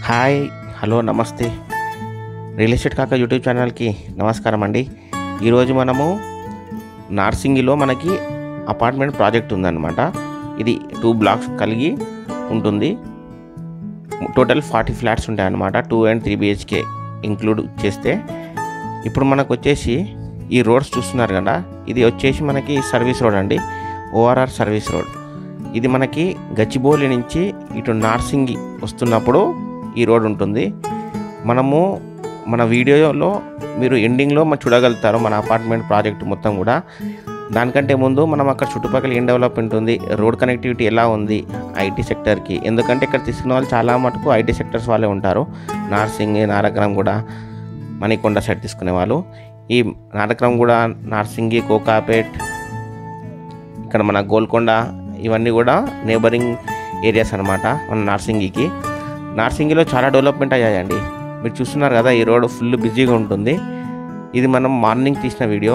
hi hello నమస్తే real estate కాక YouTube ఛానల్కి నమస్కారం అండి ఈరోజు మనము నార్సింగిలో మనకి అపార్ట్మెంట్ ప్రాజెక్ట్ ఉందన్నమాట ఇది టూ బ్లాక్స్ కలిగి ఉంటుంది టోటల్ ఫార్టీ ఫ్లాట్స్ ఉంటాయి అన్నమాట two and three BHK include చేస్తే ఇప్పుడు మనకు వచ్చేసి ఈ రోడ్స్ చూస్తున్నారు కదా ఇది వచ్చేసి మనకి సర్వీస్ రోడ్ అండి ఓఆర్ఆర్ సర్వీస్ రోడ్ ఇది మనకి గచ్చిబౌలి నుంచి ఇటు నార్సింగి వస్తున్నప్పుడు ఈ రోడ్ ఉంటుంది మనము మన వీడియోలో మీరు ఎండింగ్లో మనం చూడగలుగుతారు మన అపార్ట్మెంట్ ప్రాజెక్ట్ మొత్తం కూడా దానికంటే ముందు మనం అక్కడ చుట్టుపక్కల ఏం డెవలప్మెంట్ ఉంది రోడ్ కనెక్టివిటీ ఎలా ఉంది ఐటీ సెక్టర్కి ఎందుకంటే ఇక్కడ తీసుకున్న వాళ్ళు చాలా మటుకు ఐటీ సెక్టర్స్ వాళ్ళే ఉంటారు నార్సింగ్ నారగ్రం కూడా మణికొండ సైడ్ తీసుకునే వాళ్ళు ఈ నారగ్రం కూడా నార్సింగి కోకాపేట్ ఇక్కడ మన గోల్కొండ ఇవన్నీ కూడా నేబరింగ్ ఏరియాస్ అనమాట మన నార్సింగికి నార్సింగిలో చాలా డెవలప్మెంట్ అయ్యాయండి మీరు చూస్తున్నారు కదా ఈ రోడ్ ఫుల్ బిజీగా ఉంటుంది ఇది మనం మార్నింగ్ తీసిన వీడియో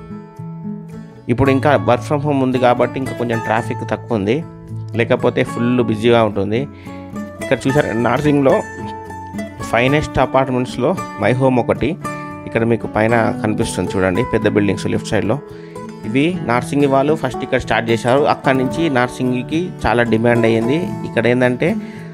ఇప్పుడు ఇంకా వర్క్ ఫ్రమ్ హోమ్ ఉంది కాబట్టి ఇంకా కొంచెం ట్రాఫిక్ తక్కువ ఉంది లేకపోతే ఫుల్ బిజీగా ఉంటుంది ఇక్కడ చూసారు నార్సింగ్లో ఫైనెస్ట్ అపార్ట్మెంట్స్లో మై హోమ్ ఒకటి ఇక్కడ మీకు పైన కనిపిస్తుంది చూడండి పెద్ద బిల్డింగ్స్ లెఫ్ట్ సైడ్లో ఇవి నార్సింగి వాళ్ళు ఫస్ట్ ఇక్కడ స్టార్ట్ చేశారు అక్కడి నుంచి నార్సింగికి చాలా డిమాండ్ అయ్యింది ఇక్కడ ఏంటంటే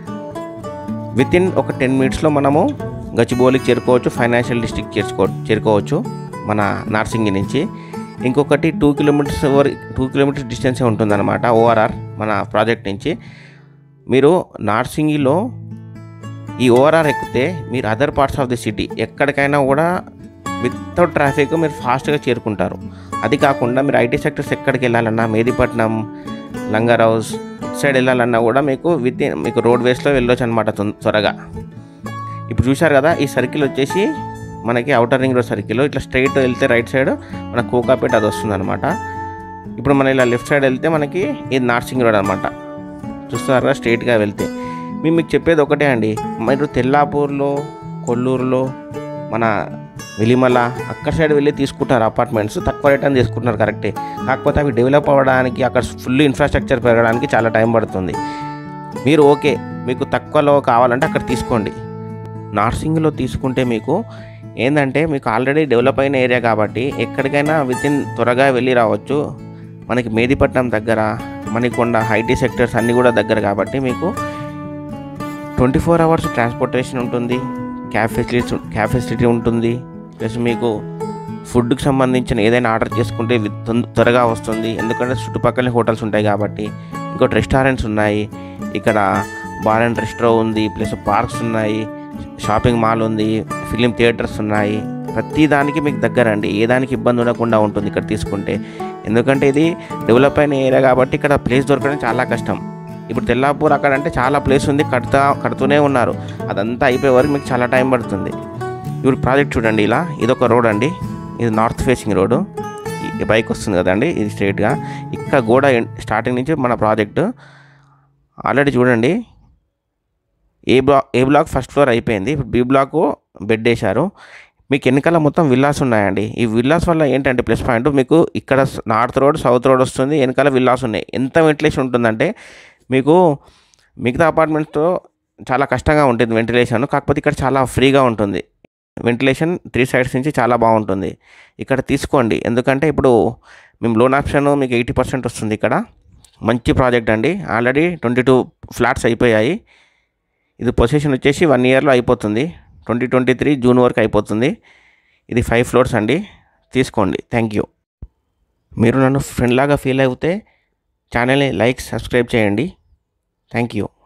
విత్ ఇన్ ఒక టెన్ మినిట్స్లో మనము గచ్చిబౌలికి చేరుకోవచ్చు ఫైనాన్షియల్ డిస్ట్రిక్ట్ చేర్చుకో చేరుకోవచ్చు మన నార్సింగి నుంచి ఇంకొకటి టూ కిలోమీటర్స్ వరకు టూ కిలోమీటర్స్ డిస్టెన్సే ఉంటుందన్నమాట ఓఆర్ఆర్ మన ప్రాజెక్ట్ నుంచి మీరు నార్సింగిలో ఈ ఓఆర్ఆర్ ఎక్కితే మీరు other parts of the city ఎక్కడికైనా కూడా వితౌట్ ట్రాఫిక్ మీరు ఫాస్ట్గా చేరుకుంటారు అది కాకుండా మీరు ఐటీ సెక్టర్స్ ఎక్కడికి వెళ్ళాలన్నా మేదిపట్నం లంగర్ హౌస్ ఇటు సైడ్ వెళ్ళాలన్నా కూడా మీకు విత్ మీకు రోడ్ వేస్లో వెళ్ళొచ్చు అనమాట త్వరగా ఇప్పుడు చూశారు కదా ఈ సర్కిల్ వచ్చేసి మనకి అవుటర్ రింగ్ రోడ్ సర్కిల్ ఇట్లా స్ట్రైట్ వెళ్తే రైట్ సైడ్ మన కోకాపేట అది వస్తుంది అనమాట ఇప్పుడు మనం ఇలా లెఫ్ట్ సైడ్ వెళ్తే మనకి ఇది నార్సింగ్ రోడ్ అనమాట చూస్తున్నారు కదా స్ట్రైట్గా వెళ్తే మేము మీకు చెప్పేది ఒకటే అండి మీరు తెల్లాపూర్లో కొల్లూరులో మన వెలిమల అక్కడ సైడ్ వెళ్ళి తీసుకుంటారు అపార్ట్మెంట్స్ తక్కువ రేట్ అని తీసుకుంటున్నారు కరెక్టే కాకపోతే అవి డెవలప్ అవ్వడానికి అక్కడ ఫుల్ ఇన్ఫ్రాస్ట్రక్చర్ పెరగడానికి చాలా టైం పడుతుంది మీరు ఓకే మీకు తక్కువలో కావాలంటే అక్కడ తీసుకోండి నార్సింగ్లో తీసుకుంటే మీకు ఏంటంటే మీకు ఆల్రెడీ డెవలప్ అయిన ఏరియా కాబట్టి ఎక్కడికైనా విత్ ఇన్ త్వరగా వెళ్ళి రావచ్చు మనకి మేదిపట్నం దగ్గర మణికొండ ఐటీ సెక్టర్స్ అన్నీ కూడా దగ్గర కాబట్టి మీకు ట్వంటీ ఫోర్ అవర్స్ ట్రాన్స్పోర్టేషన్ ఉంటుంది క్యాబ్ ఫెసిలిటీ క్యాబ్ ఫెసిలిటీ ఉంటుంది ప్లస్ మీకు ఫుడ్కి సంబంధించిన ఏదైనా ఆర్డర్ చేసుకుంటే వి- తొం- త్వరగా వస్తుంది ఎందుకంటే చుట్టుపక్కల హోటల్స్ ఉంటాయి కాబట్టి ఇంకోటి రెస్టారెంట్స్ ఉన్నాయి ఇక్కడ బార్ అండ్ రెస్టో ఉంది ప్లస్ పార్క్స్ ఉన్నాయి షాపింగ్ మాల్ ఉంది ఫిలిం థియేటర్స్ ఉన్నాయి ప్రతి దానికి మీకు దగ్గర అండి ఏ దానికి ఇబ్బంది ఉండకుండా ఉంటుంది ఇక్కడ తీసుకుంటే ఎందుకంటే ఇది డెవలప్ అయిన ఏరియా కాబట్టి ఇక్కడ ప్లేస్ దొరకడం చాలా కష్టం ఇప్పుడు తెల్లాపూర్ అక్కడ అంటే చాలా ప్లేస్ ఉంది కడతా కడుతూనే ఉన్నారు అదంతా అయిపోయే వరకు మీకు చాలా టైం పడుతుంది ఇప్పుడు ప్రాజెక్ట్ చూడండి ఇలా ఇది ఒక రోడ్ అండి ఇది నార్త్ ఫేసింగ్ రోడ్ ఈ బైక్ వస్తుంది కదండి ఇది స్ట్రైట్గా ఇక్కడ గోడ ఎన్- స్టార్టింగ్ నుంచి మన ప్రాజెక్టు ఆల్రెడీ చూడండి A block A block first floor అయిపోయింది ఇప్పుడు బి బ్లాక్ బెడ్ వేశారు మీకు వెనకాల మొత్తం విల్లాస్ ఉన్నాయండి ఈ విల్లాస్ వల్ల ఏంటంటే ప్లస్ పాయింట్ మీకు ఇక్కడ నార్త్ రోడ్ సౌత్ రోడ్ వస్తుంది వెనకాల విల్లాస్ ఉన్నాయి ఎంత వెంటిలేషన్ ఉంటుందంటే మీకు మిగతా అపార్ట్మెంట్స్తో చాలా కష్టంగా ఉంటుంది వెంటిలేషన్ కాకపోతే ఇక్కడ చాలా ఫ్రీగా ఉంటుంది వెంటిలేషన్ త్రీ సైడ్స్ నుంచి చాలా బాగుంటుంది ఇక్కడ తీసుకోండి ఎందుకంటే ఇప్పుడు మేము లోన్ ఆప్షన్ మీకు ఎయిటీ పర్సెంట్ వస్తుంది ఇక్కడ మంచి ప్రాజెక్ట్ అండి ఆల్రెడీ ట్వంటీ టూ ఫ్లాట్స్ అయిపోయాయి ఇది పొజిషన్ వచ్చేసి వన్ ఇయర్లో అయిపోతుంది ట్వంటీ ట్వంటీ త్రీ జూన్ వరకు అయిపోతుంది ఇది ఫైవ్ ఫ్లోర్స్ అండి తీసుకోండి థ్యాంక్ యూ మీరు నన్ను ఫ్రెండ్ లాగా ఫీల్ అయితే ఛానల్ని లైక్ సబ్స్క్రైబ్ చేయండి థ్యాంక్ యూ